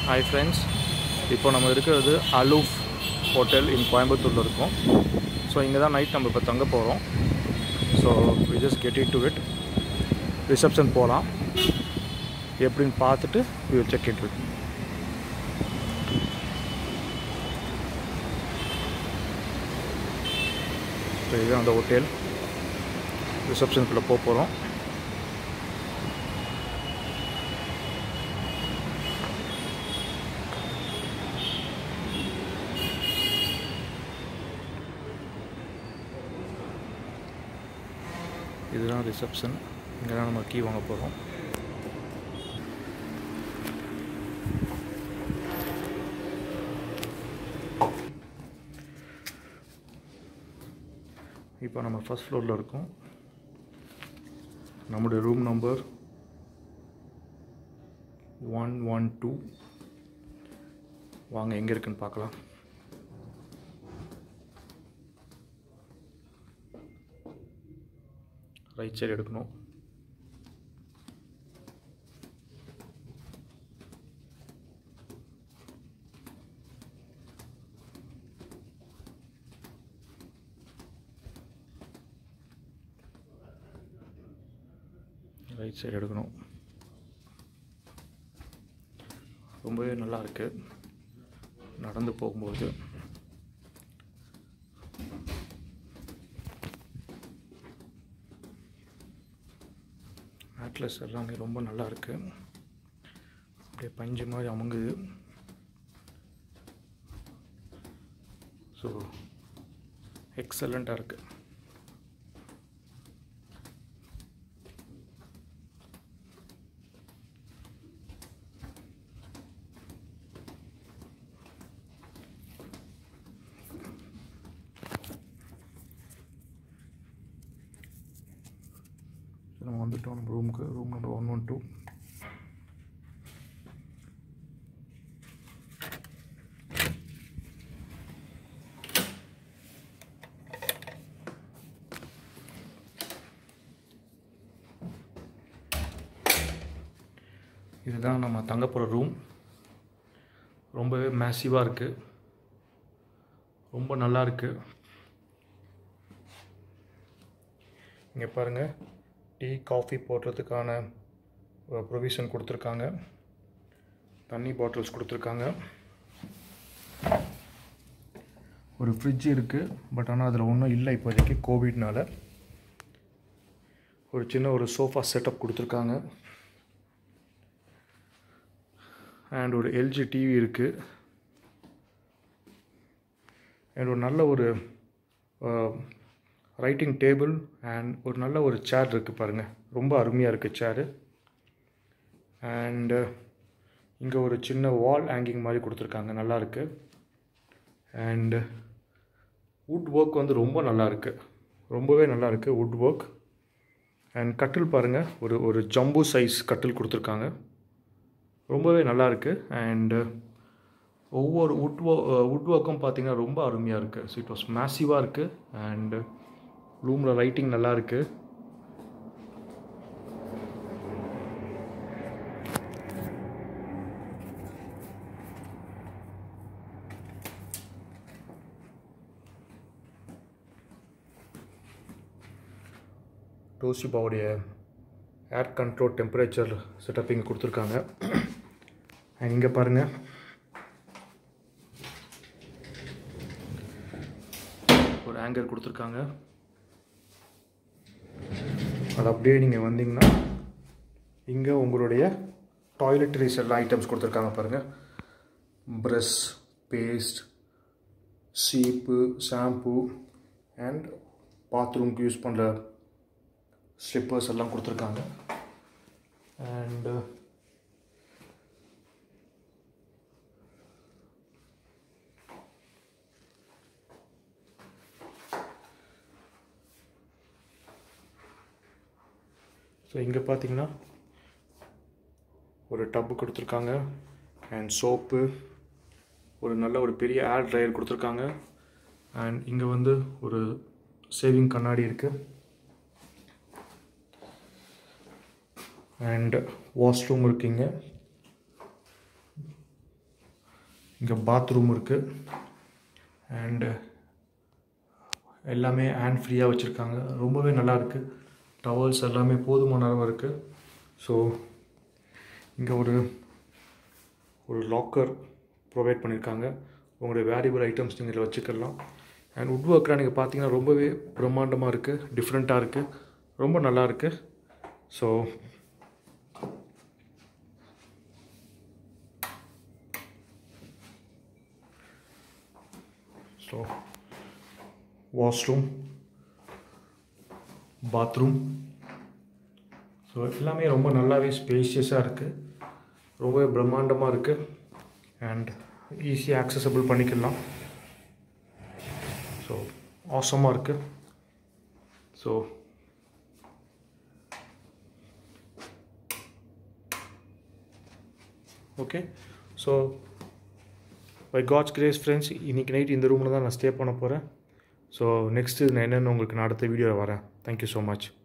hi friends இப்போ நம்ம இருக்கிறது அலூஃப் ஹோட்டல் இன் கோயம்புத்தூரில் இருக்கோம் ஸோ இங்கே தான் நைட் நம்ம இப்போ தங்க போகிறோம் so we just get it to it reception போகலாம் எப்படின்னு பார்த்துட்டு we check it with so இதுதான் அந்த ஹோட்டல் ரிசப்ஷனுக்குள்ளே போக போகிறோம் இதுதான் ரிசப்ஷன் இங்கே தான் நம்ம கீ வாங்க போகிறோம் இப்போ நம்ம ஃபஸ்ட் ஃப்ளோரில் இருக்கோம் நம்முடைய room number one one two வாங்க எங்கே இருக்குன்னு பார்க்கலாம் ரைட் சைடு எடுக்கணும் ரைட் சைடு எடுக்கணும் ரொம்பவே நல்லா இருக்கு நடந்து போகும்போது அட்லஸ் எல்லாமே ரொம்ப நல்லா இருக்கு அப்படியே பஞ்சு மாதிரி அமுங்குது ஸோ எக்ஸலண்ட்டாக இருக்குது நம்ம வந்துட்டோம் நம்ம ரூமுக்கு room number one one two இதுதான் நம்ம தங்க போகிற ரூம் ரொம்பவே மேசிவாக இருக்குது ரொம்ப நல்லா இருக்குது இங்கே பாருங்கள் டீ காஃபி போடுறதுக்கான ப்ரொவிஷன் கொடுத்துருக்காங்க தண்ணி பாட்டில்ஸ் கொடுத்துருக்காங்க ஒரு ஃப்ரிட்ஜ் இருக்குது பட் ஆனால் அதில் ஒன்றும் இல்லை இப்போதைக்கு கோவிட்னால ஒரு சின்ன ஒரு சோஃபா செட்டப் கொடுத்துருக்காங்க அண்ட் ஒரு எல்ஜி டிவி இருக்குது அண்ட் ஒரு நல்ல ஒரு ரைட்டிங் டேபிள் அண்ட் ஒரு நல்ல ஒரு சேர் இருக்குது பாருங்கள் ரொம்ப அருமையாக இருக்குது சேரு அண்டு இங்கே ஒரு சின்ன வால் ஹேங்கிங் மாதிரி கொடுத்துருக்காங்க நல்லா இருக்கு அண்டு வுட் ஒர்க் வந்து ரொம்ப நல்லா இருக்கு ரொம்பவே நல்லா இருக்குது வுட் ஒர்க் அண்ட் கட்டில் பாருங்கள் ஒரு ஒரு ஜம்பு சைஸ் கட்டில் கொடுத்துருக்காங்க ரொம்பவே நல்லா இருக்குது அண்டு ஒவ்வொரு வுட் ஒ வுட் ஒர்க்கும் பார்த்தீங்கன்னா ரொம்ப அருமையாக இருக்குது ஸோ இட் வாஸ் மேசிவாக இருக்குது அண்டு ரூமில் லைட்டிங் நல்லா இருக்குது டோசிபாவுடைய ஏர் கண்ட்ரோல் டெம்பரேச்சர் செட்டப் இங்கே கொடுத்துருக்காங்க அண்ட் இங்கே பாருங்கள் ஒரு ஆங்கர் கொடுத்துருக்காங்க அது அப்படியே நீங்கள் வந்தீங்கன்னா இங்கே உங்களுடைய டாய்லெட்டரிஸ் எல்லா ஐட்டம்ஸ் கொடுத்துருக்காங்க பாருங்கள் ப்ரஷ் பேஸ்ட் சீப்பு ஷாம்பு அண்ட் பாத்ரூம்க்கு யூஸ் பண்ணுற ஸ்லிப்பர்ஸ் எல்லாம் கொடுத்துருக்காங்க அண்டு ஸோ இங்கே பார்த்தீங்கன்னா ஒரு டப்பு கொடுத்துருக்காங்க அண்ட் சோப்பு ஒரு நல்ல ஒரு பெரிய ஏர் ட்ரையர் கொடுத்துருக்காங்க அண்ட் இங்கே வந்து ஒரு சேவிங் கண்ணாடி இருக்குது அண்ட் வாஷ்ரூம் இருக்குங்க இங்கே பாத்ரூம் இருக்குது அண்டு எல்லாமே ஹேண்ட் ஃப்ரீயாக வச்சுருக்காங்க ரொம்பவே நல்லா இருக்குது டவல்ஸ் எல்லாமே போதுமான அளவு இருக்குது ஸோ இங்கே ஒரு ஒரு லாக்கர் ப்ரொவைட் பண்ணியிருக்காங்க உங்களுடைய வேல்யூபிள் ஐட்டம்ஸ் நீங்கள் இதில் வச்சுக்கலாம் அண்ட் உட் ஒர்க்லாம் நீங்கள் பார்த்தீங்கன்னா ரொம்பவே பிரம்மாண்டமாக இருக்குது டிஃப்ரெண்ட்டாக இருக்குது ரொம்ப நல்லா இருக்குது so so washroom bathroom so எல்லாமே ரொம்ப நல்லாவே ஸ்பேஷியஸாக இருக்குது ரொம்பவே பிரம்மாண்டமாக இருக்குது அண்ட் ஈஸியாக ஆக்சசபிள் பண்ணிக்கலாம் ஸோ ஆசமாக இருக்குது so okay so by God's grace friends இன்றைக்கி நைட் இந்த ரூமில் தான் நான் ஸ்டே பண்ண போகிறேன் ஸோ நெக்ஸ்ட்டு நான் என்னென்னு உங்களுக்கு நான் அடுத்த வீடியோவில் வரேன் தேங்க்யூ ஸோ மச்